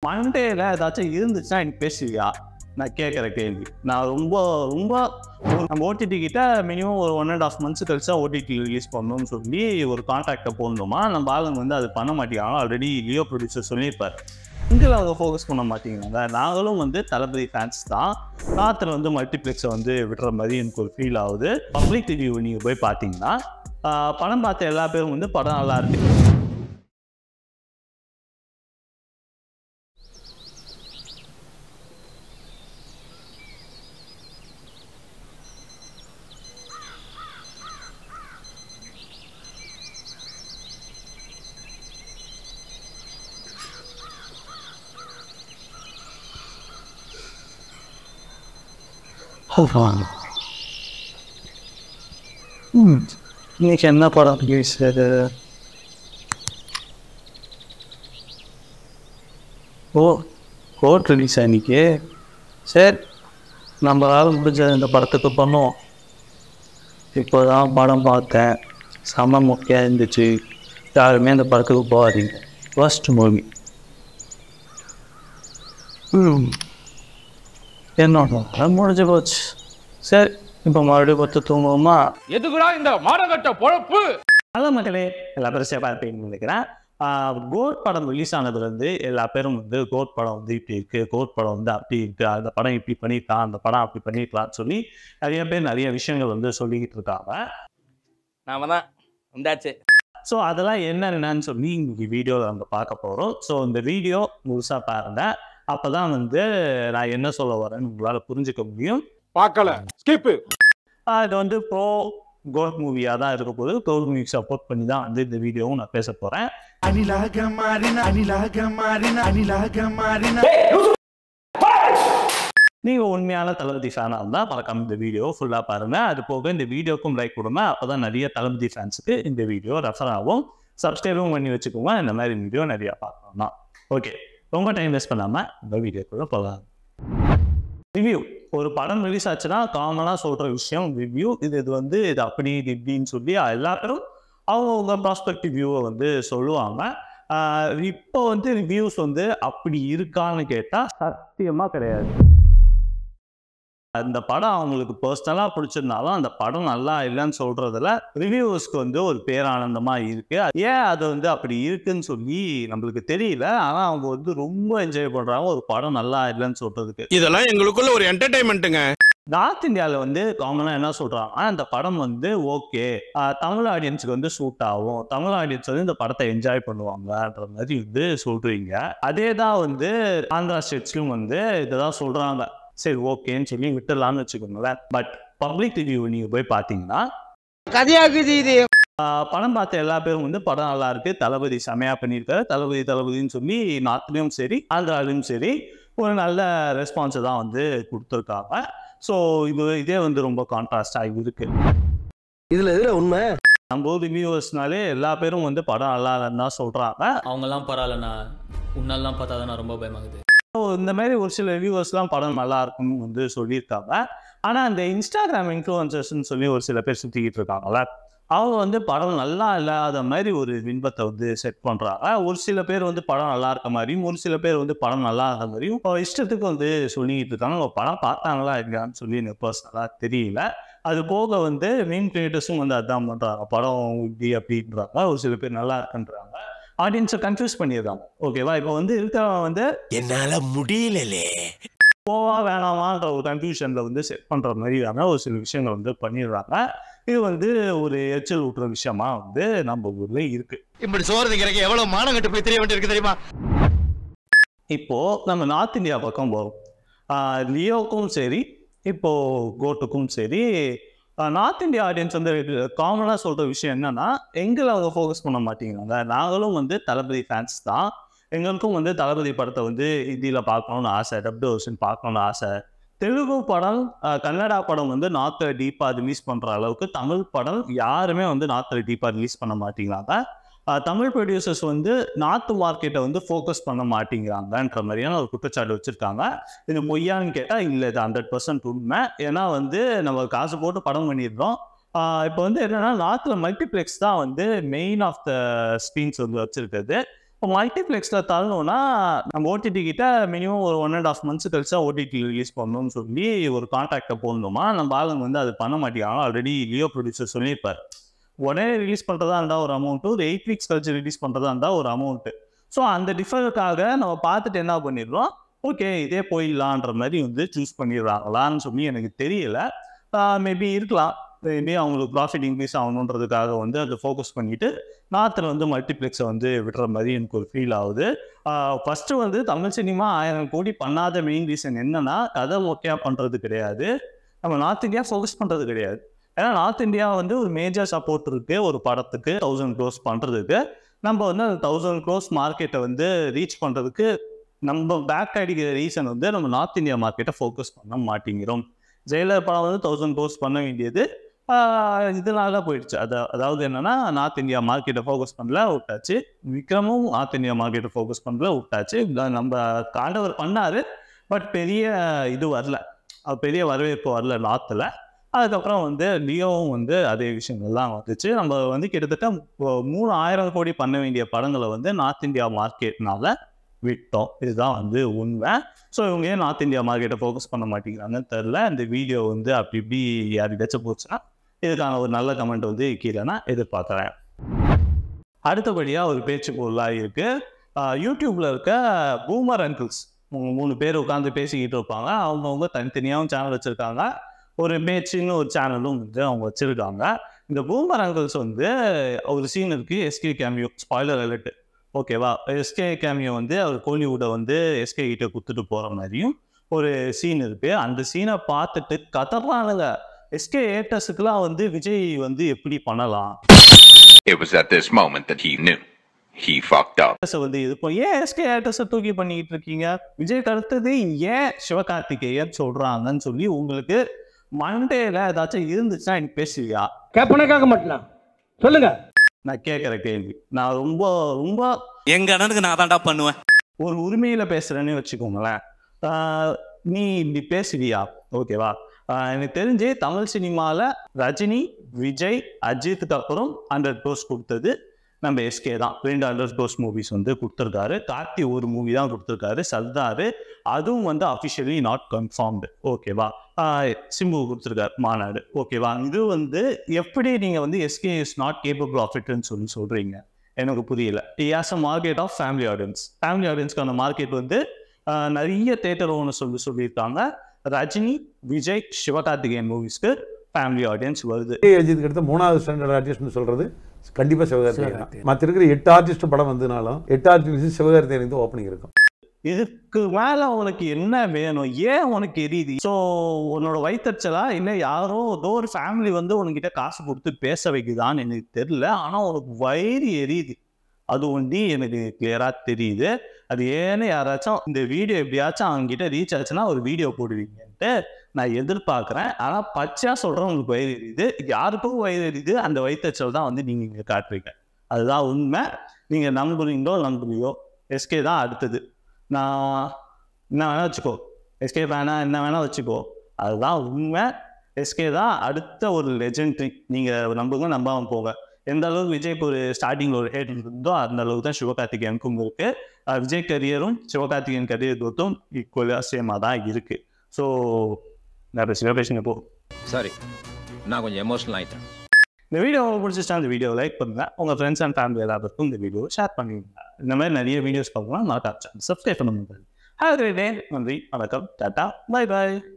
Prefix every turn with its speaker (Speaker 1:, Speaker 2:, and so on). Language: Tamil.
Speaker 1: மண்டேல ஏதாச்சும் இருந்துச்சுன்னா எனக்கு பேசுவியா நான் கேட்குற கேள்வி நான் ரொம்ப ரொம்ப ஒரு- நம்ம ஓடிடி கிட்ட மினிமம் ஒரு ஒன் அண்ட் ஆஃப் மந்த்ஸ் கழிச்சா ஓடிடி ரிலீஸ் பண்ணணும்னு சொல்லி ஒரு கான்ட்ராக்டை போடணுமா நம்ம ஆளுங்க வந்து அது பண்ண மாட்டேங்கிறாங்க ஆல்ரெடி லியோ ப்ரொடியூசர் சொல்லியிருப்பார் இதில் அவங்க ஃபோக்கஸ் பண்ண மாட்டேங்கிறாங்க நாங்களும் வந்து தளபதி ஃபேன்ஸ் தான் ராத்திரி வந்து மல்டிப்ளெக்ஸை வந்து விடுற மாதிரி எனக்கு ஒரு ஃபீல் ஆகுது பப்ளிக் ரிவ்யூ நீங்கள் போய் பார்த்தீங்கன்னா ஆஹ் படம் பார்த்த எல்லா பேரும் வந்து படம் நல்லா இருக்கு ம் இன்னைக்கு என்ன படம் ரிலீஸ் அது ஓ கோட் ரிலீஸ் இன்னைக்கு சரி நம்மளால முடிஞ்ச இந்த படத்துக்கு பண்ணோம் இப்போ தான் படம் பார்த்தேன் செம முக்கியம் இருந்துச்சு யாருமே இந்த படத்துக்கு போகாதீங்க ஃபர்ஸ்ட் மூவி ம் என்னோட முடிஞ்சு போச்சு சரி இப்போ மறுபடியும் பத்து தூங்குவோமா
Speaker 2: எதுக்குடா இந்த மானகட்ட பொழப்பு
Speaker 1: ஹலோ மக்களே எல்லா பேரும் சேஃபாக இருப்பீங்கன்னு நினைக்கிறேன் கோட் படம் ரிலீஸ் ஆனதுலேருந்து எல்லா பேரும் வந்து கோட் படம் வந்து இப்படி இருக்குது கோட் படம் வந்து அப்படி இருக்குது அந்த படம் இப்படி பண்ணியிருக்கான் அந்த படம் அப்படி பண்ணியிருக்கலாம்னு சொல்லி நிறைய பேர் நிறைய விஷயங்கள் வந்து சொல்லிக்கிட்டு இருக்காங்க
Speaker 2: நாம தான் வந்தாச்சு
Speaker 1: ஸோ அதெல்லாம் என்னென்னு சொல்லி இன்னைக்கு வீடியோவில் நம்ம பார்க்க போகிறோம் ஸோ இந்த வீடியோ முழுசாக பாருங்க அப்போ தான் வந்து நான் என்ன சொல்ல வரேன்னு உங்களால் புரிஞ்சுக்க முடியும்
Speaker 2: பார்க்கல ஸ்கிப்
Speaker 1: ஆஹ் இது வந்து ப்ரோ கோட் மூவியாக தான் இருக்க போது கோட் மூவிக்கு சப்போர்ட் பண்ணி தான் வந்து இந்த வீடியோவும் நான் பேச போகிறேன்
Speaker 3: அணிலாக மாறின அணிலாக மாறின அணிலாக மாறின
Speaker 1: நீங்கள் உண்மையான தளபதி ஃபேனாக இருந்தால் மறக்காம இந்த வீடியோ ஃபுல்லாக பாருங்கள் அது போக இந்த வீடியோக்கும் லைக் கொடுங்க அப்போ தான் நிறைய தளபதி ஃபேன்ஸுக்கு இந்த வீடியோ ரெஃபர் ஆகும் சப்ஸ்கிரைபும் பண்ணி வச்சுக்கோங்க இந்த மாதிரி வீடியோ நிறையா பார்க்கணும்னா ஓகே ரொம்ப டைம் வேஸ்ட் பண்ணாமல் இந்த வீடியோக்குள்ளே போகலாம் ரிவ்யூ ஒரு படம் ரிலீஸ் ஆச்சுன்னா காமனாக சொல்கிற விஷயம் ரிவ்யூ இது இது வந்து இது அப்படி இது இப்படின்னு சொல்லி எல்லாரும் அவங்கவுங்க ப்ராஸ்பெக்டிவ் வியூவை வந்து சொல்லுவாங்க ஆஹ் இப்போ வந்து ரிவ்யூஸ் வந்து அப்படி இருக்கான்னு கேட்டால் சத்தியமாக கிடையாது அந்த படம் அவங்களுக்கு பர்சனலாக பிடிச்சிருந்தாலும் அந்த படம் நல்லா இல்லைன்னு சொல்றதுல ரிவ்யூவர்ஸ்க்கு வந்து ஒரு பேரானந்தமா இருக்கு ஏன் அது வந்து அப்படி இருக்குன்னு சொல்லி நம்மளுக்கு தெரியல ஆனா அவங்க வந்து ரொம்ப என்ஜாய் பண்றாங்க ஒரு படம் நல்லா இல்லைன்னு சொல்றதுக்கு
Speaker 4: இதெல்லாம் எங்களுக்குள்ள ஒரு என்டர்டைன்மெண்ட்டுங்க
Speaker 1: நார்த் இந்தியாவில் வந்து காமனாக என்ன சொல்கிறாங்கன்னா இந்த படம் வந்து ஓகே தமிழ் ஆடியன்ஸுக்கு வந்து சூட் ஆகும் தமிழ் ஆடியன்ஸ் வந்து இந்த படத்தை என்ஜாய் பண்ணுவாங்கன்ற மாதிரி வந்து சொல்கிறீங்க அதே தான் வந்து ஆந்திரா ஸ்டேட்ஸ்லையும் வந்து இதை தான் சொல்கிறாங்க சரி ஓகேன்னு சொல்லி விட்டுடலாம்னு வச்சுக்கோங்களேன் பட் பப்ளிக் ரிவ்யூ நீங்கள் போய் பார்த்தீங்கன்னா
Speaker 5: கதையாக்குது இது
Speaker 1: ஆஹ் படம் பார்த்த எல்லா பேரும் வந்து படம் நல்லா இருக்கு தளபதி செமையா பண்ணியிருக்காரு தளபதி தளபதின்னு சொல்லி நார்த்லயும் சரி ஆந்திராலையும் சரி ஒரு நல்ல ரெஸ்பான்ஸை தான் வந்து கொடுத்துருக்காங்க ஸோ இது இதே வந்து ரொம்ப கான்ட்ராஸ்டாக இருக்கு
Speaker 5: இதுல எதுல உண்மை
Speaker 1: நம்ம ரிவ்யூவர்ஸ்னாலே எல்லா பேரும் வந்து படம் நல்லா இல்லைன்னு தான் சொல்றாங்க
Speaker 6: அவங்கெல்லாம் பரவாயில்லண்ணா உன்னெல்லாம் பார்த்தா தான் ரொம்ப பயமாகுது
Speaker 1: ஸோ இந்த மாதிரி ஒரு சில ரிவ்யூவர்ஸ்லாம் படம் நல்லா இருக்கும்னு வந்து சொல்லியிருக்காங்க ஆனால் அந்த இன்ஸ்டாகிராம் இன்ஃப்ளூயன்சர்ஸ்னு சொல்லி ஒரு சில பேர் சுற்றிக்கிட்டு இருக்காங்கல்ல அவங்க வந்து படம் நல்லா இல்லாத மாதிரி ஒரு பின்பத்தை வந்து செட் பண்ணுறாங்க ஒரு சில பேர் வந்து படம் நல்லா இருக்க மாதிரியும் ஒரு சில பேர் வந்து படம் நல்லா இருக்க மாதிரியும் அவங்க இஷ்டத்துக்கு வந்து சொல்லிக்கிட்டு இருக்காங்க அவங்க படம் பார்த்தாங்களா இல்லையான்னு சொல்லி எனக்கு பர்சனலாக தெரியல அது போக வந்து மெயின் கிரியேட்டர்ஸும் வந்து அதான் பண்ணுறாங்க படம் இப்படி அப்படின்றாங்க ஒரு சில பேர் நல்லா இருக்குன்றாங்க ஆடியன்ஸை கன்ஃபியூஸ் பண்ணிடுறாங்க ஓகேவா இப்போ வந்து இருக்கிறவன் வந்து
Speaker 4: என்னால முடியலலே
Speaker 1: போவா வேணாமான்ற ஒரு கன்ஃபியூஷனில் வந்து செட் பண்ணுற மாதிரியான ஒரு சில விஷயங்கள் வந்து பண்ணிடுறாங்க இது வந்து ஒரு எச்சல் ஊட்டுற விஷயமா வந்து நம்ம ஊரில் இருக்கு
Speaker 4: இப்படி சோறு திங்கிறக்கு எவ்வளவு மானம் கட்டு போய் தெரிய வேண்டியிருக்கு தெரியுமா
Speaker 1: இப்போ நம்ம நார்த் இந்தியா பக்கம் போகிறோம் லியோக்கும் சரி இப்போ கோட்டுக்கும் சரி நார்த் இந்தியா ஆடியன்ஸ் வந்து காமனாக சொல்கிற விஷயம் என்னன்னா எங்களை அவங்க ஃபோக்கஸ் பண்ண மாட்டேங்கிறாங்க நாங்களும் வந்து தளபதி ஃபேன்ஸ் தான் எங்களுக்கும் வந்து தளபதி படத்தை வந்து ஹிந்தியில் பார்க்கணும்னு ஆசை டப்டு வருஷன் பார்க்கணும்னு ஆசை தெலுங்கு படம் அஹ், கன்னடா படம் வந்து நார்த்தில் டீப்பாக ரிலீஸ் பண்ணுற அளவுக்கு தமிழ் படம் யாருமே வந்து நார்த்தில் டீப்பாக ரிலீஸ் பண்ண மாட்டேங்கிறாங்க அஹ், தமிழ் ப்ரொடியூசர்ஸ் வந்து நார்த் மார்க்கெட்டை வந்து ஃபோக்கஸ் பண்ண மாட்டேங்கிறாங்கன்ற மாதிரியான ஒரு குற்றச்சாட்டு வச்சுருக்காங்க இது பொய்யான்னு கேட்டால் இல்லை இது ஹண்ட்ரட் பர்சன்ட் உண்மை ஏன்னா வந்து நம்ம காசு போட்டு படம் பண்ணிடுறோம் இப்போ வந்து என்னன்னா நார்த்தில் மல்டிப்ளெக்ஸ் தான் வந்து மெயின் ஆஃப் த ஸ்க்ரீன்ஸ் வந்து வச்சுருக்குது இப்போ மல்டிப்ளெக்ஸில் தள்ளணும்னா நம்ம ஓடிடி கிட்ட மினிமம் ஒரு ஒன் அண்ட் ஆஃப் மந்த்ஸ் கழிச்சு ஓடிடி ரிலீஸ் பண்ணணும்னு சொல்லி ஒரு கான்ட்ராக்டை போடணுமா நம்ம ஆளுங்க வந்து அது பண்ண மாட்டேங்கிறாங்க ஆல்ரெடி லியோ ப்ரொடியூசர் சொல்லியிருப்பார் உடனே ரிலீஸ் பண்ணுறதா இருந்தால் ஒரு அமௌண்ட்டு ஒரு எயிட் வீக்ஸ் கழிச்சு ரிலீஸ் பண்ணுறதா இருந்தால் ஒரு அமௌண்ட்டு ஸோ அந்த டிஃபருக்காக நம்ம பார்த்துட்டு என்ன பண்ணிடுறோம் ஓகே இதே போயிடலான்ற மாதிரி வந்து சூஸ் பண்ணிடுறாங்களான்னு சொல்லி எனக்கு தெரியல மேபி இருக்கலாம் மேபி அவங்களுக்கு ப்ராஃபிட் இன்க்ரீஸ் ஆகணுன்றதுக்காக வந்து அதை ஃபோக்கஸ் பண்ணிட்டு நார்த்தில் வந்து மல்டிப்ளெக்ஸை வந்து விடுற மாதிரி எனக்கு ஒரு ஃபீல் ஆகுது ஃபஸ்ட்டு வந்து தமிழ் சினிமா ஆயிரம் கோடி பண்ணாத மெயின் ரீசன் என்னன்னா கதை மொக்கையாக பண்ணுறது கிடையாது நம்ம நார்த் இந்தியா ஃபோக்கஸ் பண்ணுறது கிடையாது ஏன்னா நார்த் இந்தியா வந்து ஒரு மேஜர் சப்போர்ட் இருக்குது ஒரு படத்துக்கு தௌசண்ட் க்ரோஸ் பண்ணுறதுக்கு நம்ம வந்து அந்த தௌசண்ட் க்ரோஸ் மார்க்கெட்டை வந்து ரீச் பண்ணுறதுக்கு நம்ம பேக் அடிக்கிற ரீசன் வந்து நம்ம நார்த் இந்தியா மார்க்கெட்டை ஃபோக்கஸ் பண்ண மாட்டேங்கிறோம் ஜெயிலர் படம் வந்து தௌசண்ட் க்ரோஸ் பண்ண வேண்டியது ஆஹ் இதனால போயிடுச்சு அது அதாவது என்னன்னா நார்த் இந்தியா மார்க்கெட்டை ஃபோக்கஸ் பண்ணல விட்டாச்சு விக்ரமும் நார்த் இந்தியா மார்க்கெட்டை ஃபோக்கஸ் பண்ணல விட்டாச்சு இதான் நம்ம காண்டவர் பண்ணாரு பட் பெரிய இது வரல அது பெரிய வரவேற்பு வரல நார்த்தில் அதுக்கப்புறம் வந்து லியோவும் வந்து அதே விஷயங்கள்லாம் வந்துச்சு நம்ம வந்து கிட்டத்தட்ட மூ- மூணு ஆயிரம் கோடி பண்ண வேண்டிய படங்களை வந்து நார்த் இந்தியா மார்க்கெட்னால விட்டோம் இதுதான் வந்து உண்மை ஸோ இவங்க ஏன் நார்த் இந்தியா மார்க்கெட்டை ஃபோக்கஸ் பண்ண மாட்டேங்கிறாங்கன்னு தெரில இந்த வீடியோ வந்து அப்படி இப்படி யாருக்கிட்டாச்சும் போச்சுன்னா இதுக்கான ஒரு நல்ல கமெண்ட் வந்து கீழே நான் எதிர்பார்க்குறேன் அடுத்தபடியாக ஒரு பேச்சு பொருளாக இருக்குது யூடியூப்பில் இருக்க பூமர் அங்கிள்ஸ் மூணு பேர் உட்காந்து பேசிக்கிட்டு இருப்பாங்க அவங்கவுங்க தனித்தனியாகவும் சேனல் வச்சுருக்காங்க ஒரு பேச்சுன்னு ஒரு சேனலும் வந்து அவங்க வச்சுருக்காங்க இந்த பூமர் அங்கிள்ஸ் வந்து ஒரு சீன் இருக்குது எஸ்கே கேமியோ ஸ்பாய்லர் அலர்ட் ஓகேவா எஸ்கே கேமியோ வந்து அவர் கோலிவுட்டை வந்து எஸ்கே கிட்ட கொடுத்துட்டு போகிற மாதிரியும் ஒரு சீன் இருக்குது அந்த சீனை பார்த்துட்டு கதறானுங்க எஸ்கே ஏட்டர்ஸுக்கெல்லாம் வந்து விஜய் வந்து எப்படி பண்ணலாம்
Speaker 7: It was at this moment that he knew. He fucked up.
Speaker 1: ஏட்டர்ஸை வந்து இது இப்போ ஏன் எஸ்கே ஏட்டர்ஸை தூக்கி பண்ணிக்கிட்டு இருக்கீங்க விஜய்க்கு அடுத்தது ஏன் சிவகார்த்திகேயன் சொல்கிறாங்கன்னு சொல்லி உங்களுக்கு மண்டேல ஏதாச்சும் இருந்துச்சுன்னா எனக்கு பேசுவியா
Speaker 5: கேப்பனே கேட்க மாட்டேனா சொல்லுங்க
Speaker 1: நான் கேட்குற கேள்வி நான் ரொம்ப ரொம்ப
Speaker 8: எங்க அண்ணனுக்கு நான் தான்டா பண்ணுவேன்
Speaker 1: ஒரு உரிமையில பேசுறேன்னு வச்சுக்கோங்களேன் ஆஹ் நீ இப்படி பேசுவியா ஓகேவா ஆஹ் எனக்கு தெரிஞ்சு தமிழ் சினிமாவில் ரஜினி விஜய் அஜித்துக்கு அப்புறம் ஹண்ட்ரட் க்ரோஸ் கொடுத்தது நம்ம எஸ்கே தான் ரெண்டு ஹண்ட்ரட் க்ரோஸ் மூவிஸ் வந்து கொடுத்துருக்காரு கார்த்தி ஒரு மூவி தான் கொடுத்துருக்காரு சர்தாரு அதுவும் வந்து அஃபிஷியலி நாட் கன்ஃபார்ம்டு ஓகேவா ஆஹ் சிம்பு கொடுத்துருக்காரு மாநாடு ஓகேவா இது வந்து எப்படி நீங்கள் வந்து SK is not capable of இட்னு சொல்லி சொல்கிறீங்க எனக்கு புரியல as a market of family audience family ஆடியன்ஸ்க்கான மார்க்கெட் வந்து ஆஹ், நிறைய தேட்டர் ஓனர் சொல்லி சொல்லியிருக்காங்க ரஜினி விஜய் சிவகார்த்திகேயன் மூவிஸ்க்கு ஃபேமிலி ஆடியன்ஸ் வருது
Speaker 9: அஜித்துக்கு அடுத்த மூணாவது ஸ்டாண்டர்ட் ஆர்டிஸ்ட்னு சொல்றது கண்டிப்பா சிவகார்த்திகேயன் மற்ற இருக்கிற எட்டு ஆர்டிஸ்ட் படம் வந்ததுனாலும் எட்டு ஆர்டிஸ்ட் சிவகார்த்திகேயனுக்கு தான் ஓப்பனிங் இருக்கும்
Speaker 1: இதுக்கு மேல உனக்கு என்ன வேணும் ஏன் உனக்கு எரியுது ஸோ உன்னோட வயிற்றுச்சலா இல்லை யாரோ ஏதோ ஒரு ஃபேமிலி வந்து உனக்கிட்ட காசு கொடுத்து பேச வைக்குதான்னு எனக்கு தெரியல ஆனால் உனக்கு வயிறு எரியுது அது ஒண்டி எனக்கு கிளியரா தெரியுது அது ஏன்னு யாராச்சும் இந்த வீடியோ எப்படியாச்சும் அவங்ககிட்ட ரீச் ஆச்சுன்னா ஒரு வீடியோ போடுவீங்கன்ட்டு நான் எதிர்பார்க்குறேன் ஆனால் பச்சையா சொல்கிறேன் உங்களுக்கு வயிறு எரியுது யாருக்கும் வயிறு எரியுது அந்த வயிற்றுச்சல் தான் வந்து நீங்கள் இங்கே காட்டுறீங்க அதுதான் உண்மை நீங்கள் நம்புறீங்களோ நம்புறீங்களோ எஸ்கே தான் அடுத்தது நான் என்ன வேணா வச்சுக்கோ எஸ்கே வேணா என்ன வேணா வச்சுக்கோ அதுதான் உண்மை எஸ்கே தான் அடுத்த ஒரு லெஜெண்ட்ரி நீங்கள் நம்புங்க நம்பாம போங்க எந்த அளவுக்கு விஜய்க்கு ஒரு ஸ்டார்டிங்கில் ஒரு ஹேட் இருந்தோ அந்த அளவுக்கு தான் சிவகார்த்திகேயனுக்கும் இருக்கு அஹ் விஜய் கரியரும் சிவகார்த்திகேயன் கரியர் பொறுத்தும் ஈக்குவலாக சேமாக தான் இருக்கு ஸோ நிறைய சில பேசுங்க போ
Speaker 2: சாரி நான் கொஞ்சம் எமோஷனல் ஆயிட்டேன்
Speaker 1: இந்த வீடியோ உங்களுக்கு பிடிச்சிச்சா இந்த வீடியோ லைக் பண்ணுங்க உங்க ஃப்ரெண்ட்ஸ் அண்ட் ஃபேமிலி எல்லாருக்கும் இந்த வீடியோ ஷேர் பண்ணுவீங்க இந்த மாதிரி நிறைய வீடியோஸ் பார்க்கலாம் நான் சப்ஸ்கிரைப் பண்ண முடியாது ஹேவ் நன்றி வணக்கம் டாட்டா பை பை